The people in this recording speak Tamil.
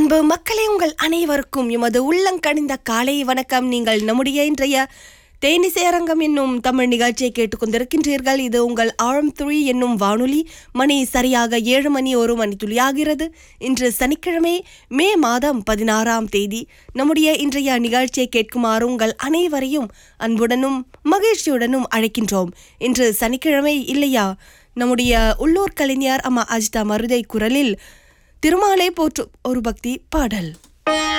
அன்பு மக்களே உங்கள் அனைவருக்கும் எமது உள்ளங்கணிந்த காலை வணக்கம் நீங்கள் நம்முடைய இன்றைய தேனிசை அரங்கம் என்னும் தமிழ் நிகழ்ச்சியை கேட்டுக்கொண்டிருக்கின்றீர்கள் இது உங்கள் ஆழம் துளி என்னும் வானொலி மணி சரியாக ஏழு மணி ஒரு மணி துளியாகிறது இன்று சனிக்கிழமை மே மாதம் பதினாறாம் தேதி நம்முடைய இன்றைய நிகழ்ச்சியை கேட்குமாறு உங்கள் அனைவரையும் அன்புடனும் மகிழ்ச்சியுடனும் அழைக்கின்றோம் இன்று சனிக்கிழமை இல்லையா நம்முடைய உள்ளூர் கலைஞர் அம்மா அஜிதா மருதை குரலில் திருமாலை போற்றும் ஒரு பக்தி பாடல்